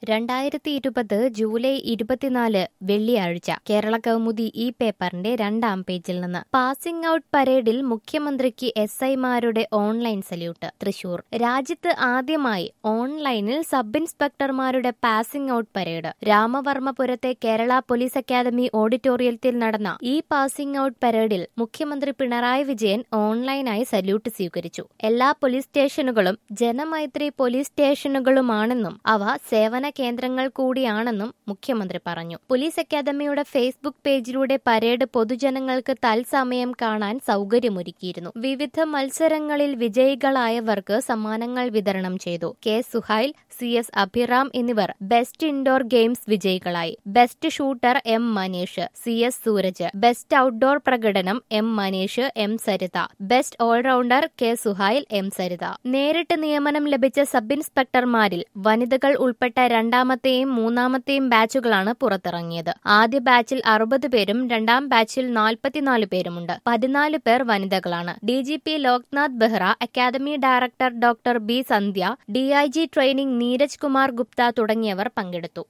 രണ്ടായിരത്തി ഇരുപത് ജൂലൈ ഇരുപത്തിനാല് വെള്ളിയാഴ്ച കേരള കൗമുദി ഈ പേപ്പറിന്റെ രണ്ടാം പേജിൽ നിന്ന് പാസിംഗ് ഔട്ട് പരേഡിൽ മുഖ്യമന്ത്രിക്ക് എസ് ഐമാരുടെ ഓൺലൈൻ സല്യൂട്ട് തൃശൂർ രാജ്യത്ത് ആദ്യമായി ഓൺലൈനിൽ സബ് ഇൻസ്പെക്ടർമാരുടെ പാസിംഗ് ഔട്ട് പരേഡ് രാമവർമ്മപുരത്തെ കേരള പോലീസ് അക്കാദമി ഓഡിറ്റോറിയത്തിൽ നടന്ന ഈ പാസിംഗ് ഔട്ട് പരേഡിൽ മുഖ്യമന്ത്രി പിണറായി വിജയൻ ഓൺലൈനായി സല്യൂട്ട് സ്വീകരിച്ചു എല്ലാ പോലീസ് സ്റ്റേഷനുകളും ജനമൈത്രി പോലീസ് സ്റ്റേഷനുകളുമാണെന്നും അവ സേവന കേന്ദ്രങ്ങൾ കൂടിയാണെന്നും മുഖ്യമന്ത്രി പറഞ്ഞു പോലീസ് അക്കാദമിയുടെ ഫേസ്ബുക്ക് പേജിലൂടെ പരേഡ് പൊതുജനങ്ങൾക്ക് തത്സമയം കാണാൻ സൗകര്യമൊരുക്കിയിരുന്നു വിവിധ മത്സരങ്ങളിൽ വിജയികളായവർക്ക് സമ്മാനങ്ങൾ വിതരണം ചെയ്തു K Suhail C S Abhiram എന്നിവർ ബെസ്റ്റ് ഇൻഡോർ ഗെയിംസ് വിജയികളായി best shooter M Manish C S Sooraj best outdoor പ്രകടനം M Manish M Saritha best allrounder K Suhail M Saritha നേരിട്ട് നിയമനം ലഭിച്ച സബ് ഇൻസ്പെക്ടർമാരിൽ വനിതകൾ ഉൾപ്പെട്ട രണ്ടാമത്തെയും മൂന്നാമത്തെയും ബാച്ചുകളാണ് പുറത്തിറങ്ങിയത് ആദ്യ ബാച്ചിൽ അറുപത് പേരും രണ്ടാം ബാച്ചിൽ നാൽപ്പത്തിനാല് പേരുമുണ്ട് പതിനാല് പേർ വനിതകളാണ് D G P Loknath Behera academy director doctor B Sandhya D I G training Neeraj Kumar Gupta തുടങ്ങിയവർ പങ്കെടുത്തു